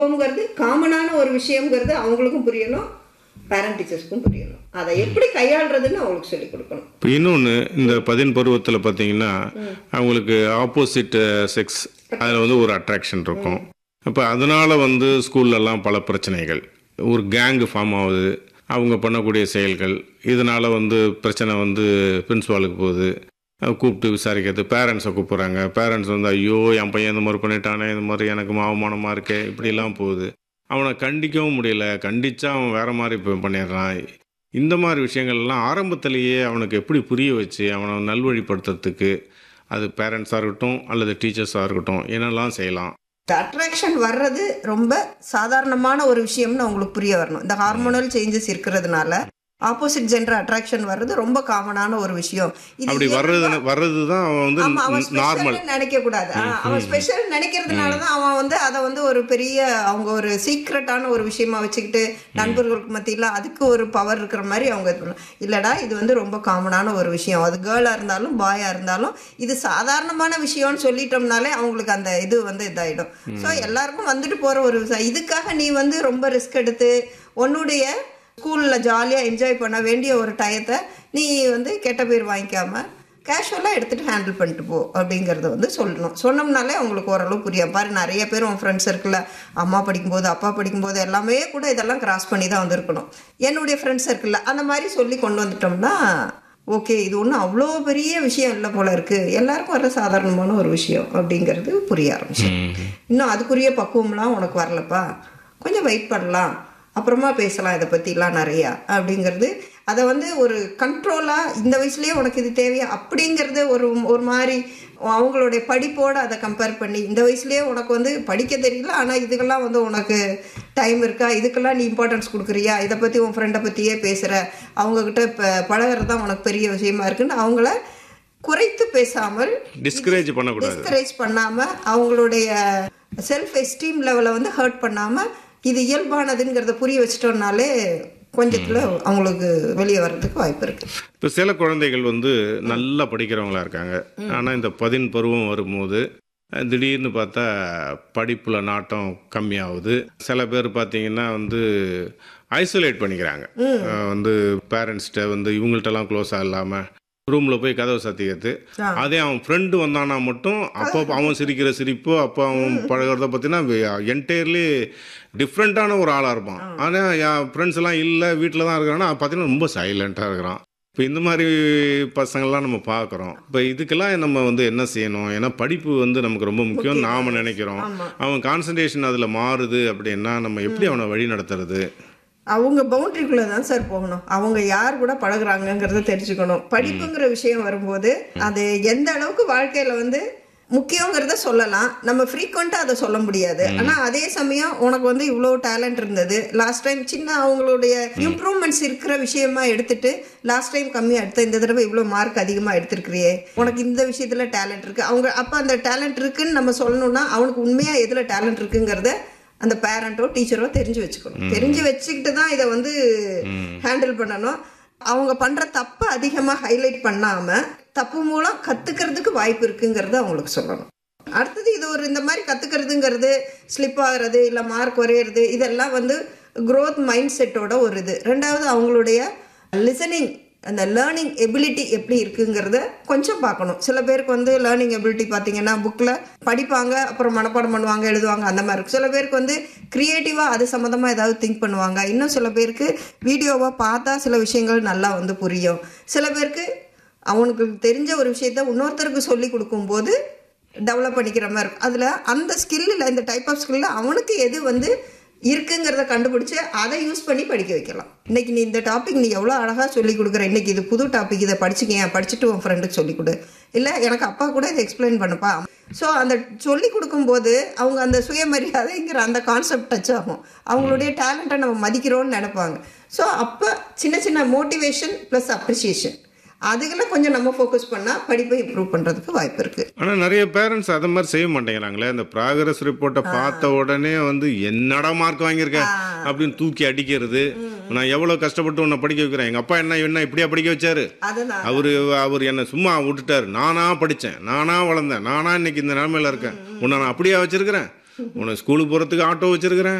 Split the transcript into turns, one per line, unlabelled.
ங்கிறது காமனான ஒரு விஷயங்கிறது அவங்களுக்கும் புரியணும் பேரண்ட் டீச்சர்ஸ்க்கும் புரியணும் அதை எப்படி கையாளுறதுன்னு அவங்களுக்கு சொல்லிக் கொடுக்கணும்
இப்போ இன்னொன்று இந்த பதின் பருவத்தில் பார்த்தீங்கன்னா அவங்களுக்கு ஆப்போசிட் செக்ஸ் அதில் வந்து ஒரு அட்ராக்ஷன் இருக்கும் அப்போ அதனால வந்து ஸ்கூல்லலாம் பல பிரச்சனைகள் ஒரு கேங்கு ஃபார்ம் ஆகுது அவங்க பண்ணக்கூடிய செயல்கள் இதனால வந்து பிரச்சனை வந்து பிரின்ஸ்பாலுக்கு போகுது அஹ் கூப்பிட்டு விசாரிக்கிறது பேரண்ட்ஸை கூப்பிட்றாங்க பேரண்ட்ஸ் வந்து ஐயோ என் பையன் இந்த மாதிரி பண்ணிட்டானே இந்த மாதிரி எனக்கு அவமானமாக இருக்கே இப்படிலாம் போகுது அவனை கண்டிக்கவும் முடியல கண்டிச்சா அவன் வேற மாதிரி இப்போ பண்ணிடுறான் இந்த மாதிரி விஷயங்கள்லாம் ஆரம்பத்திலேயே அவனுக்கு எப்படி புரிய வச்சு அவனை நல்வழிப்படுத்துறதுக்கு அது பேரண்ட்ஸாக இருக்கட்டும் அல்லது டீச்சர்ஸாக இருக்கட்டும் என்னெல்லாம் செய்யலாம்
இந்த அட்ராக்ஷன் வர்றது ரொம்ப சாதாரணமான ஒரு விஷயம்னு அவங்களுக்கு புரிய வரணும் இந்த ஹார்மோனல் சேஞ்சஸ் இருக்கிறதுனால ஆப்போசிட் ஜெண்டர் அட்ராக்ஷன் வர்றது ரொம்ப காமனான ஒரு விஷயம் இது
அப்படி வர்றது வர்றது தான் அவன் வந்து
ஆமா அவன்
நார்மல்
ஸ்பெஷல் நினைக்க கூடாது ஆ, அவன் ஸ்பெஷல் நினைக்கிறதுனால தான் அவன் வந்து அதை வந்து ஒரு பெரிய அவங்க ஒரு சீக்ரெட்டான ஒரு விஷயமா வச்சுக்கிட்டு நண்பர்களுக்கு மத்தியில அதுக்கு ஒரு பவர் இருக்கிற மாதிரி அவங்க இது பண்ணலாம். இல்லடா இது வந்து ரொம்ப காமனான ஒரு விஷயம் அது கேர்ளா இருந்தாலும் பாயா இருந்தாலும் இது சாதாரணமான விஷயம்னு சொல்லிட்டோம்னாலே அவங்களுக்கு அந்த இது வந்து இதாயிடும் ஸோ எல்லாருக்கும் வந்துட்டு போற ஒரு விஷயம் இதுக்காக நீ வந்து ரொம்ப ரிஸ்க் எடுத்து உன்னுடைய ஸ்கூலில் ஜாலியாக என்ஜாய் பண்ண வேண்டிய ஒரு டயத்தை நீ வந்து கெட்ட பேர் வாங்கிக்காம கேஷுவலாக எடுத்துகிட்டு ஹேண்டில் பண்ணிட்டு போ அப்படிங்கிறத வந்து சொல்லணும் சொன்னோம்னாலே அவங்களுக்கு ஓரளவு புரியும் பாரு நிறைய பேர் உன் ஃப்ரெண்ட்ஸ் இருக்குல்ல அம்மா படிக்கும்போது அப்பா படிக்கும்போது எல்லாமே கூட இதெல்லாம் கிராஸ் பண்ணி தான் வந்திருக்கணும் என்னுடைய ஃப்ரெண்ட்ஸ் இருக்குல்ல அந்த மாதிரி சொல்லி கொண்டு வந்துட்டோம்னா ஓகே இது ஒன்றும் அவ்வளோ பெரிய விஷயம் இல்லை போல இருக்கு எல்லாருக்கும் வர சாதாரணமான ஒரு விஷயம் அப்படிங்கிறது புரிய ஆரம்பிச்சு இன்னும் அதுக்குரிய பக்குவம்லாம் உனக்கு வரலப்பா கொஞ்சம் வெயிட் பண்ணலாம் அப்புறமா பேசலாம் இதை பற்றிலாம் நிறையா அப்படிங்கிறது அதை வந்து ஒரு கண்ட்ரோலாக இந்த வயசுலேயே உனக்கு இது தேவையா அப்படிங்கிறத ஒரு ஒரு மாதிரி அவங்களுடைய படிப்போடு அதை கம்பேர் பண்ணி இந்த வயசுலேயே உனக்கு வந்து படிக்க தெரியல ஆனால் இதுக்கெல்லாம் வந்து உனக்கு டைம் இருக்கா இதுக்கெல்லாம் நீ இம்பார்ட்டன்ஸ் கொடுக்குறியா இதை பற்றி உன் ஃப்ரெண்டை பற்றியே பேசுகிற அவங்கக்கிட்ட இப்போ பழகிறது தான் உனக்கு பெரிய விஷயமா இருக்குன்னு அவங்கள குறைத்து பேசாமல்
டிஸ்கரேஜ் பண்ணக்கூடாது
டிஸ்கரேஜ் பண்ணாம அவங்களுடைய செல்ஃப் எஸ்டீம் லெவலை வந்து ஹர்ட் பண்ணாம இது இயல்பானதுங்கிறத புரிய வச்சிட்டோம்னாலே கொஞ்சத்துல அவங்களுக்கு வெளியே வர்றதுக்கு வாய்ப்பு இருக்கு
இப்போ சில குழந்தைகள் வந்து நல்லா படிக்கிறவங்களா இருக்காங்க ஆனால் இந்த பதின் பருவம் வரும்போது அஹ், திடீர்னு பார்த்தா படிப்பில் நாட்டம் கம்மியாகுது சில பேர் பார்த்தீங்கன்னா வந்து ஐசோலேட் பண்ணிக்கிறாங்க அஹ், வந்து பேரண்ட்ஸ்கிட்ட வந்து இவங்கள்ட்டலாம் க்ளோஸாக இல்லாமல் ரூமில் போய் கதவை சாத்திக்கிறது
ஆ.
அதே அவன் ஃப்ரெண்டு வந்தானா மட்டும் அப்போ அவன் சிரிக்கிற சிரிப்பு அப்போ அவன் பழகிறத பார்த்தீங்கன்னா என்டையர்லி டிஃப்ரெண்ட்டான ஒரு ஆளாக இருப்பான் ஆனால் என் ஃப்ரெண்ட்ஸ் எல்லாம் இல்லை வீட்டில் தான் இருக்கிறான்னா பார்த்தீங்கன்னா ரொம்ப சைலண்ட்டாக இருக்கிறான் இப்போ இந்த மாதிரி பசங்கள்லாம் நம்ம பார்க்குறோம் இப்போ இதுக்கெல்லாம் நம்ம வந்து என்ன செய்யணும் ஏன்னா படிப்பு வந்து நமக்கு ரொம்ப முக்கியம் நாம் நினைக்கிறோம்
ஆமா.
அவன் கான்சன்ட்ரேஷன் அதில் மாறுது அப்படின்னா நம்ம எப்படி அவனை வழி நடத்துறது
அவங்க பவுண்டரிக்குள்ளே தான் சார் போகணும் அவங்க யார் கூட பழகுறாங்கங்கிறத தெரிஞ்சுக்கணும் படிப்புங்கிற விஷயம் வரும்போது அது எந்த அளவுக்கு வாழ்க்கையில் வந்து முக்கியங்கிறத சொல்லலாம் நம்ம ஃப்ரீக்வெண்ட்டாக அதை சொல்ல முடியாது ஆனால் அதே சமயம் உனக்கு வந்து இவ்வளோ டேலண்ட் இருந்தது லாஸ்ட் டைம் சின்ன அவங்களுடைய இம்ப்ரூவ்மெண்ட்ஸ் இருக்கிற விஷயமா எடுத்துட்டு லாஸ்ட் டைம் கம்மியாக எடுத்த இந்த தடவை இவ்வளோ மார்க் அதிகமாக எடுத்திருக்கிறியே உனக்கு இந்த விஷயத்தில் டேலண்ட் இருக்குது அவங்க அப்போ அந்த டேலண்ட் இருக்குன்னு நம்ம சொல்லணும்னா அவனுக்கு உண்மையாக எதில் டேலண்ட் இருக்குங்கிறத அந்த பேரண்ட்டோ டீச்சரோ தெரிஞ்சு வச்சுக்கணும் தெரிஞ்சு வச்சுக்கிட்டு தான் இதை வந்து ஹேண்டில் பண்ணணும் அவங்க பண்ற தப்பை அதிகமாக ஹைலைட் பண்ணாம தப்பு மூலம் கத்துக்கிறதுக்கு வாய்ப்பு இருக்குங்கிறத அவங்களுக்கு சொல்லணும் அடுத்தது இது ஒரு இந்த மாதிரி கத்துக்கிறதுங்கிறது ஸ்லிப் ஆகுறது இல்லை மார்க் குறையிறது இதெல்லாம் வந்து growth மைண்ட் செட்டோட ஒரு இது ரெண்டாவது அவங்களுடைய லிசனிங் அந்த லேர்னிங் எபிலிட்டி எப்படி இருக்குங்கிறத கொஞ்சம் பார்க்கணும் சில பேருக்கு வந்து லேர்னிங் எபிலிட்டி பார்த்தீங்கன்னா புக்கில் படிப்பாங்க அப்புறம் மனப்பாடம் பண்ணுவாங்க எழுதுவாங்க அந்த மாதிரி இருக்கும் சில பேருக்கு வந்து க்ரியேட்டிவாக அது சம்மந்தமாக ஏதாவது திங்க் பண்ணுவாங்க இன்னும் சில பேருக்கு வீடியோவாக பார்த்தா சில விஷயங்கள் நல்லா வந்து புரியும் சில பேருக்கு அவனுக்கு தெரிஞ்ச ஒரு விஷயத்த இன்னொருத்தருக்கு சொல்லி கொடுக்கும்போது டெவலப் பண்ணிக்கிற மாதிரி இருக்கும் அதில் அந்த ஸ்கில்லில் இந்த டைப் ஆஃப் ஸ்கில்லில் அவனுக்கு எது வந்து இருக்குங்கிறத கண்டுபிடிச்சு அதை யூஸ் பண்ணி படிக்க வைக்கலாம் இன்னைக்கு நீ இந்த டாபிக் நீ எவ்வளோ அழகாக சொல்லி கொடுக்குற இன்னைக்கு இது புது டாபிக் இதை படிச்சுக்கேன் படிச்சுட்டு உன் ஃப்ரெண்டுக்கு சொல்லி கொடு இல்லை எனக்கு அப்பா கூட இதை எக்ஸ்பிளைன் பண்ணுப்பா ஸோ அந்த சொல்லி கொடுக்கும்போது அவங்க அந்த சுயமரியாதைங்கிற அந்த கான்செப்ட் டச் ஆகும் அவங்களுடைய டேலண்ட்டை நம்ம மதிக்கிறோம்னு நினைப்பாங்க ஸோ அப்போ சின்ன சின்ன மோட்டிவேஷன் ப்ளஸ் அப்ரிசியேஷன் அதுகளை கொஞ்சம் நம்ம ஃபோக்கஸ் பண்ணால் படிப்பை இம்ப்ரூவ் பண்ணுறதுக்கு வாய்ப்பு இருக்குது
ஆனால் நிறைய பேரண்ட்ஸ் அதை மாதிரி செய்ய மாட்டேங்கிறாங்களே அந்த ப்ராக்ரஸ் ரிப்போர்ட்டை பார்த்த உடனே வந்து என்னடா மார்க் வாங்கியிருக்க அப்படின்னு தூக்கி அடிக்கிறது நான் எவ்வளோ கஷ்டப்பட்டு உன்னை படிக்க வைக்கிறேன் எங்கள் அப்பா என்ன என்ன இப்படியா படிக்க வச்சாரு
அதுதான்
அவர் அவர் என்னை சும்மா விட்டுட்டாரு நானா படித்தேன் நானா வளர்ந்தேன் நானா இன்னைக்கு இந்த நிலமையில இருக்கேன் உன்னை நான் அப்படியா வச்சிருக்கிறேன் உனக்கு ஸ்கூலுக்கு போகிறதுக்கு ஆட்டோ வச்சிருக்கிறேன்